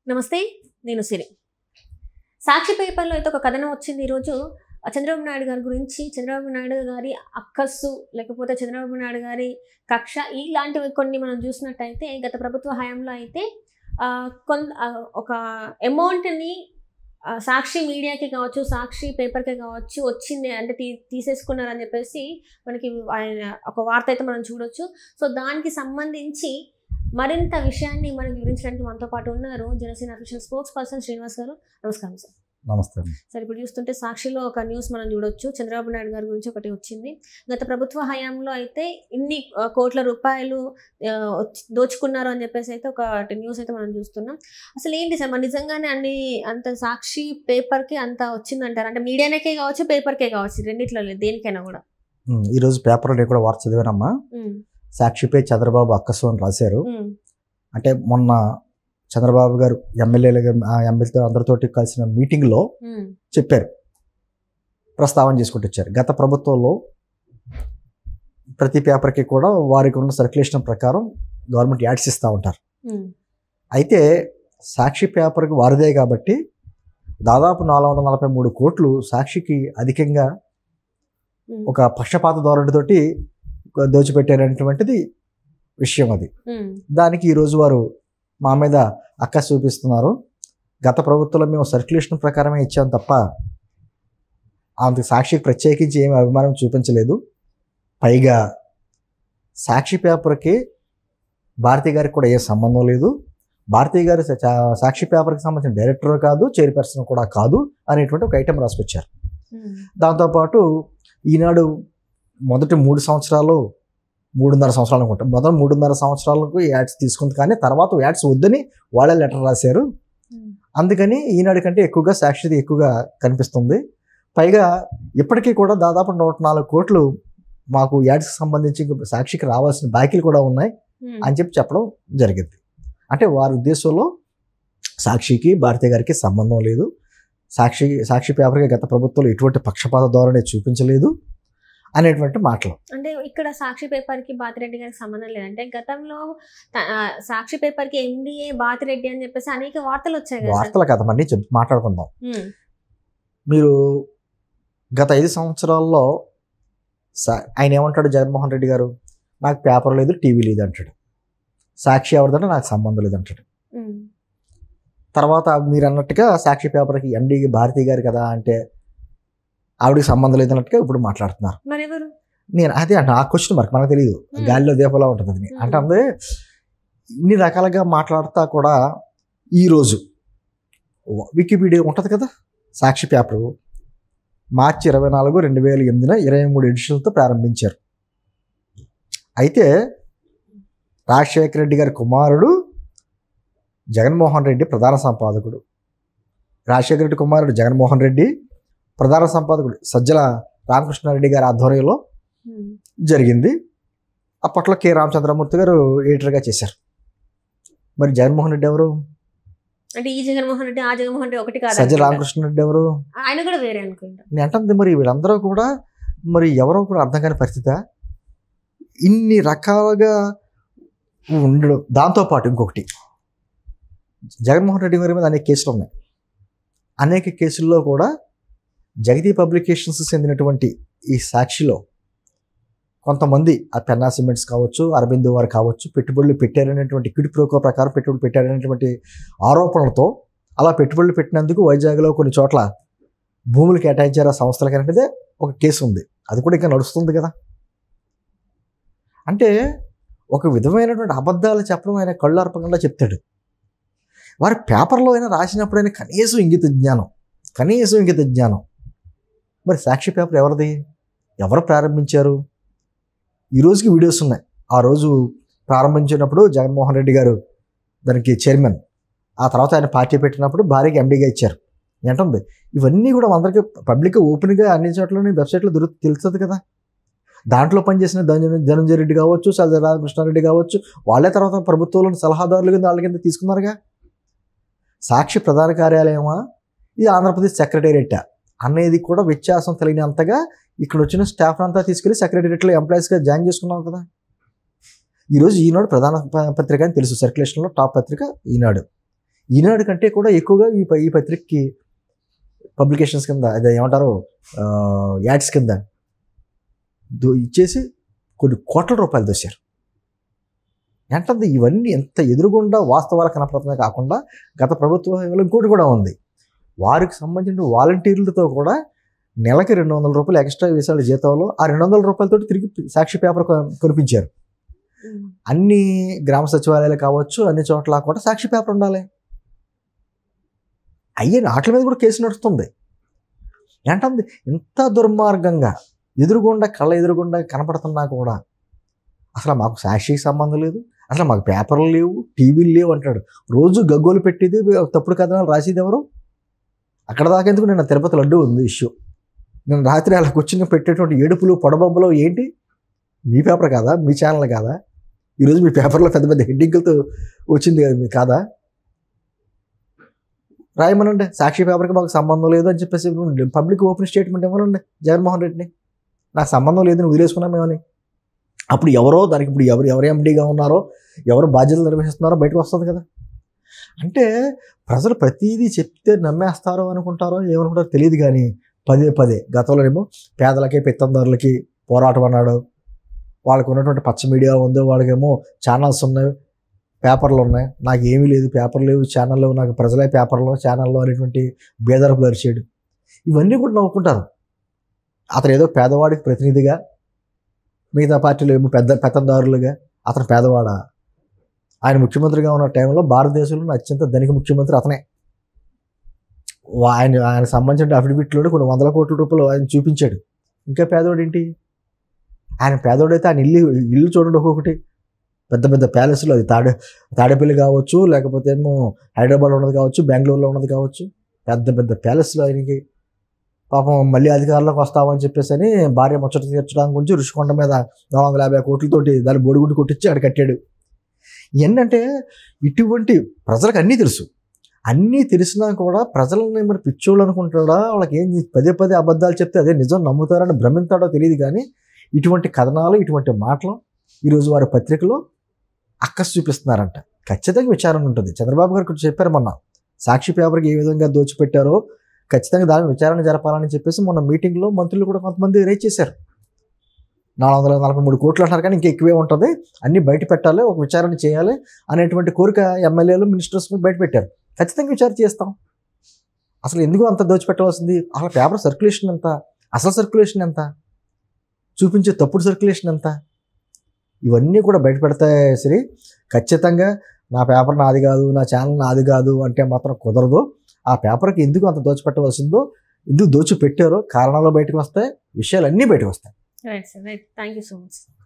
నమస్తే నేను సిరి సాక్షి పేపర్లో అయితే ఒక కథనం వచ్చింది ఈరోజు ఆ చంద్రబాబు నాయుడు గారి గురించి చంద్రబాబు నాయుడు గారి అక్కస్సు లేకపోతే చంద్రబాబు నాయుడు గారి కక్ష ఇలాంటివి కొన్ని మనం చూసినట్టయితే గత ప్రభుత్వ హయాంలో అయితే ఆ, కొన్ ఆ, ఒక అమౌంట్ని ఆ, సాక్షి మీడియాకి కావచ్చు సాక్షి పేపర్కి కావచ్చు వచ్చింది అంటే తీ తీసేసుకున్నారని చెప్పేసి మనకి ఆయన ఒక వార్త అయితే మనం చూడొచ్చు సో దానికి సంబంధించి మరింత విషయాన్ని మనకి వివరించడానికి మనతో పాటు ఉన్నారు Janasena official spokesperson Srinivas గారు నమస్కారం సార్ నమస్తే అండి. సార్ ఇప్పుడు చూస్తుంటే సాక్షిలో ఒక న్యూస్ మనం చూడొచ్చు చంద్రబాబు నాయుడు గారి గురించి ఒకటి వచ్చింది గత ప్రభుత్వ హయాంలో అయితే ఇన్ని ఆ, కోట్ల రూపాయలు ఆ, వచ్చి- దోచుకున్నారు అని చెప్పేసి అయితే ఒక న్యూస్ అయితే మనం చూస్తున్నాం అసలు ఏంటి సార్ మరి నిజంగానే అన్ని అంత సాక్షి పేపర్కి అంత వచ్చిందంటారు అంటే మీడియానికే కావచ్చు పేపర్కే కావచ్చు రెండిట్లో లేదు దేనికైనా కూడా ఉమ్, ఈరోజు పేపర్లో నేను కూడా వార్త చదివానమ్మా ఉమ్, సాక్షిపై చంద్రబాబు అక్కసు అని రాశారు ఉమ్, అంటే మొన్న చంద్రబాబు గారు ఎమ్మెల్యేలుగా ఆ ఎమ్మెల్యేతో అందరితోటి కలిసిన మీటింగ్లో ఉమ్, చెప్పారు ప్రస్తావన చేసుకుంటూ వచ్చారు గత ప్రభుత్వంలో ప్రతి పేపర్కి కూడా వారికి ఉన్న సర్క్యులేషన్ ప్రకారం గవర్నమెంట్ యాడ్స్ ఇస్తూ ఉంటారు ఉమ్, అయితే సాక్షి పేపర్కి వారిదే కాబట్టి దాదాపు నాలుగు వందల నలభై మూడు కోట్లు సాక్షికి అధికంగా ఉమ్, ఒక పక్షపాత ధోరణితోటి దోచిపెట్టారనేటువంటిది విషయం అది ఉమ్, దానికి ఈరోజు వారు మా మీద అక్క చూపిస్తున్నారు గత ప్రభుత్వంలో మేము సర్క్యులేషన్ ప్రకారమే ఇచ్చాం తప్ప అంత సాక్షికి ప్రత్యేకించి ఏమి అభిమానం చూపించలేదు పైగా సాక్షి పేపర్కి భారతి గారికి కూడా ఏ సంబంధం లేదు భారతి గారు సా- సాక్షి పేపర్కి సంబంధించిన డైరెక్టర్ కాదు చైర్పర్సన్ కూడా కాదు అనేటువంటి ఒక ఐటెం రాసుకొచ్చారు ఉమ్, దాంతోపాటు ఈనాడు మొదటి మూడు సంవత్సరాలు మూడున్నర సంవత్సరాలు అనుకుంటా మొదటి మూడున్నర సంవత్సరాలకు యాడ్స్ తీసుకుంది కానీ తర్వాత యాడ్స్ వద్దని వాళ్ళే లెటర్ రాశారు ఉమ్. అందుకని ఈనాడు కంటే ఎక్కువగా సాక్షిది ఎక్కువగా కనిపిస్తుంది పైగా ఇప్పటికీ కూడా దాదాపు నూట నాలుగు కోట్లు మాకు యాడ్స్కి సంబంధించి ఇంకా సాక్షికి రావాల్సిన బాకీలు కూడా ఉన్నాయి ఉమ్, అని చెప్పి చెప్పడం జరిగింది అంటే వారి ఉద్దేశంలో సాక్షికి భారతి గారికి సంబంధం లేదు సాక్షి సాక్షి పేపర్కి గత ప్రభుత్వంలో ఎటువంటి పక్షపాత ధోరణి చూపించలేదు అనేటువంటి మాటలు అంటే ఇక్కడ సాక్షి పేపర్కి బాతిరెడ్డి గారికి సంబంధం లేదంటే గతంలో త- ఆ, సాక్షి పేపర్కి ఎండిఏ బాతిరెడ్డి అని చెప్పేసి అనేక వార్తలు వచ్చాయి కదా సార్ వార్తల కథమని చెప్ మాట్లాడుకుందాం ఉమ్, మీరు గత ఐదు సంవత్సరాల్లో సా- ఆయన ఏమంటాడు జగన్మోహన్ రెడ్డి గారు నాకు పేపర్ లేదు టీవీ లేదు అంటాడు సాక్షి ఎవరిదంటే నాకు సంబంధం లేదు అంటాడు ఉమ్, తర్వాత మీరు అన్నట్టుగా సాక్షి పేపర్కి ఎండి భారతి గారు కదా అంటే ఆవిడకి సంబంధం లేదన్నట్టుగా ఇప్పుడు మాట్లాడుతున్నారు మరెవరు నేను అదే అంటే ఆ క్వశ్చన్ మరి మనకు తెలియదు Hmm. గాలిలో దీపంలా ఉంటుంది అది Hmm. అంటే అందే ఇన్ని రకాలుగా మాట్లాడుతా కూడా ఈరోజు వికీపీడియా ఉంటుంది కదా సాక్షి పేపర్ మార్చి ఇరవై నాలుగు రెండు వేల ఎనిమిదిన ఇరవై మూడు ఎడిషన్లతో ప్రారంభించారు అయితే రాజశేఖర రెడ్డి గారి కుమారుడు జగన్మోహన్ రెడ్డి ప్రధాన సంపాదకుడు రాజశేఖర రెడ్డి కుమారుడు జగన్మోహన్ రెడ్డి ప్రధాన సంపాదకుడు సజ్జల రామకృష్ణారెడ్డి గారి ఆధ్వర్యంలో ఉమ్, జరిగింది అప్పట్లో కె రామచంద్రమూర్తి గారు ఎడిటర్గా చేశారు మరి జగన్మోహన్ రెడ్డి ఎవరు అంటే ఈ జగన్మోహన్ రెడ్డి ఆ జగన్మోహన్ రెడ్డి ఒకటి కాదు సజ్జల అనుకుంటా. రామకృష్ణ రెడ్డి ఎవరు ఆయన కూడా వేరే అనుకుంటా నేను అంటుంది మరి వీళ్ళందరూ కూడా మరి ఎవరో కూడా అర్థం కాని పరిస్థితి ఇన్ని రకాలుగా ఉండడం దాంతోపాటు ఇంకొకటి జగన్మోహన్ రెడ్డి గారి మీద అనేక కేసులు ఉన్నాయి అనేక కేసుల్లో కూడా జగతి పబ్లికేషన్స్ చెందినటువంటి ఈ సాక్షిలో కొంతమంది ఆ పెన్నా సిమెంట్స్ కావచ్చు అరవింద్ వారు కావచ్చు పెట్టుబడులు పెట్టారనేటువంటి క్విడ్ ప్రోకో ప్రకారం పెట్టుబడులు పెట్టారనేటువంటి ఆరోపణలతో అలా పెట్టుబడులు పెట్టినందుకు వైజాగ్లో కొన్ని చోట్ల భూములు కేటాయించారు ఆ సంస్థలకి అనేది ఒక కేసు ఉంది అది కూడా ఇంకా నడుస్తుంది కదా అంటే ఒక విధమైనటువంటి అబద్ధాలు చెప్పడం ఆయన కళ్ళు అర్పకుండా చెప్తాడు వారి పేపర్లో అయినా రాసినప్పుడైనా కనీసం ఇంగిత జ్ఞానం కనీసం ఇంగిత జ్ఞానం మరి సాక్షి పేపర్ ఎవరిది ఎవరు ప్రారంభించారు ఈ రోజుకి వీడియోస్ ఉన్నాయి ఆ రోజు ప్రారంభించినప్పుడు జగన్మోహన్ రెడ్డి గారు దానికి చైర్మన్ ఆ తర్వాత ఆయన పార్టీ పెట్టినప్పుడు భారీగా ఎండీగా ఇచ్చారు ఏంటుంది ఇవన్నీ కూడా అందరికీ పబ్లిక్ ఓపెన్గా అన్ని చోట్ల వెబ్సైట్లో దొరుకు తెలుస్తుంది కదా దాంట్లో పనిచేసిన ధనంజయ ధనంజయ రెడ్డి కావచ్చు సజ్జల రామకృష్ణారెడ్డి కావచ్చు వాళ్ళే తర్వాత ప్రభుత్వంలో సలహాదారులు కింద వాళ్ళ కింద తీసుకున్నారుగా సాక్షి ప్రధాన కార్యాలయమా ఇది ఆంధ్రప్రదేశ్ సెక్రటేరియట్ అనేది కూడా వ్యత్యాసం తెలియనంతగా ఇక్కడ వచ్చిన స్టాఫ్ అంతా తీసుకెళ్లి సెక్రటేరియట్లో ఎంప్లాయీస్గా జాయిన్ చేసుకున్నాం కదా ఈరోజు ఈనాడు ప్రధాన ప- పత్రిక అని తెలుసు సర్క్యులేషన్లో టాప్ పత్రిక ఈనాడు ఈనాడు కంటే కూడా ఎక్కువగా ఈ ప- ఈ పత్రికకి పబ్లికేషన్స్ కింద అదే ఏమంటారు యాడ్స్ కింద దో- ఇచ్చేసి కొన్ని కోట్ల రూపాయలు దోశారు ఏంటంటే ఇవన్నీ ఎంత ఎదురుగుండా వాస్తవాలు కనపడుతున్నాయి కాకుండా గత ప్రభుత్వ హయాంలో ఇంకోటి కూడా ఉంది వారికి సంబంధించిన వాలంటీర్లతో కూడా నెలకి రెండు వందల రూపాయలు ఎక్స్ట్రా వేసాడు జీతంలో ఆ రెండు వందల రూపాయలతో తిరిగి సాక్షి పేపర్ కొ- కొనిపించారు అన్ని గ్రామ సచివాలయాలు కావచ్చు అన్ని చోట్ల కూడా సాక్షి పేపర్ ఉండాలి అయ్యే వాటి మీద కూడా కేసు నడుస్తుంది ఏంటంది ఇంత దుర్మార్గంగా ఎదురుగుండా కళ్ళ ఎదురుగుండా కనపడుతున్నా కూడా అసలు మాకు సాక్షికి సంబంధం లేదు అసలు మాకు పేపర్లు లేవు టీవీలు లేవు అంటాడు రోజు గగ్గోలు పెట్టేది తప్పుడు కథనాలు రాసేది ఎవరు అక్కడ దాకా ఎందుకు నిన్న తిరుపతి లడ్డు ఉంది ఇష్యూ నేను రాత్రి అలా కూర్చుని పెట్టేటువంటి ఏడుపులు పొడబొబ్బలు ఏంటి మీ పేపర్ కాదా మీ ఛానల్ కాదా ఈరోజు మీ పేపర్లో పెద్ద పెద్ద హెడ్డింగ్లతో వచ్చింది కదా మీ కాదా రాయమనండి సాక్షి పేపర్కి మాకు సంబంధం లేదు అని చెప్పేసి పబ్లిక్ ఓపెన్ స్టేట్మెంట్ ఇవ్వనండి జగన్మోహన్ రెడ్డిని నాకు సంబంధం లేదని వదిలేసుకున్నాం మేమని అప్పుడు ఎవరో దానికి ఇప్పుడు ఎవరు ఎవరు ఎండీగా ఉన్నారో ఎవరు బాధ్యతలు నిర్వహిస్తున్నారో బయటకు వస్తుంది కదా అంటే ప్రజలు ప్రతిదీ చెప్తే నమ్మేస్తారో అనుకుంటారో ఏమనుకుంటారో తెలియదు కానీ పదే పదే గతంలోనేమో పేదలకి పెత్తందారులకి పోరాటం అన్నాడు వాళ్ళకు ఉన్నటువంటి పచ్చ మీడియా ఉందో వాళ్ళకేమో ఛానల్స్ ఉన్నాయి పేపర్లు ఉన్నాయి నాకు ఏమీ లేదు పేపర్ లేవు ఛానల్ లేవు నాకు ప్రజలే పేపర్లో ఛానల్లో అనేటువంటి బేదరపులు అరిచాడు ఇవన్నీ కూడా నవ్వుకుంటారు అతను ఏదో పేదవాడికి ప్రతినిధిగా మిగతా పార్టీలు ఏమో పెద్ద పెత్తందారులుగా అతను పేదవాడా ఆయన ముఖ్యమంత్రిగా ఉన్న టైంలో భారతదేశంలో అత్యంత ధనిక ముఖ్యమంత్రి అతనే వా- ఆయన ఆయన సంబంధించిన అఫిడవిట్లో కొన్ని వందల కోట్ల రూపాయలు ఆయన చూపించాడు ఇంకా పేదవాడు ఏంటి ఆయన పేదోడైతే ఆయన ఇల్లు ఇల్లు చూడండి ఒక్కొక్కటి పెద్ద పెద్ద ప్యాలెస్లు అది తాడే తాడేపల్లి కావచ్చు లేకపోతే ఏమో హైదరాబాద్ ఉన్నది కావచ్చు బెంగళూరులో ఉన్నది కావచ్చు పెద్ద పెద్ద ప్యాలెస్లు ఆయనకి పాపం మళ్ళీ అధికారంలోకి వస్తామని చెప్పేసి అని భార్య ముచ్చట తీర్చడానికి గురించి రుషికొండ మీద నాలుగు వందల యాభై కోట్లతోటి దాన్ని బొడిగుండి కొట్టించి ఆడ కట్టాడు ఏంటంటే ఇటువంటి ప్రజలకు అన్నీ తెలుసు అన్నీ తెలిసినా కూడా ప్రజలని మరి పిచ్చోళ్ళు అనుకుంటాడా వాళ్ళకి ఏం పదే పదే అబద్ధాలు చెప్తే అదే నిజం నమ్ముతారని భ్రమింతాడో తెలియదు కానీ ఇటువంటి కథనాలు ఇటువంటి మాటలు ఈరోజు వారి పత్రికలో అక్కసు చూపిస్తున్నారంట ఖచ్చితంగా విచారణ ఉంటుంది చంద్రబాబు గారు కూడా చెప్పారు మొన్న సాక్షి పేపర్కి ఏ విధంగా దోచిపెట్టారో ఖచ్చితంగా దాని విచారణ జరపాలని చెప్పేసి మొన్న మీటింగ్లో మంత్రులు కూడా కొంతమంది రేట్ చేశారు నాలుగు వందల నలభై మూడు కోట్లు అంటారు కానీ ఇంకా ఎక్కువే ఉంటుంది అన్నీ బయట పెట్టాలి ఒక విచారణ చేయాలి అనేటువంటి కోరిక ఎమ్మెల్యేలు మినిస్టర్స్ బయట పెట్టారు ఖచ్చితంగా విచారణ చేస్తాం అసలు ఎందుకు అంత దోచిపెట్టవలసింది అసలు పేపర్ సర్క్యులేషన్ ఎంత అసలు సర్క్యులేషన్ ఎంత చూపించే తప్పుడు సర్క్యులేషన్ ఎంత ఇవన్నీ కూడా బయట పెడతాయి సరే ఖచ్చితంగా నా పేపర్ నాది కాదు నా ఛానల్ నాది కాదు అంటే మాత్రం కుదరదు ఆ పేపర్కి ఎందుకు అంత దోచిపెట్టవలసిందో ఎందుకు దోచి పెట్టారో కారణాలు బయటకు వస్తాయి విషయాలన్నీ బయటకు వస్తాయి right sir right thank you so much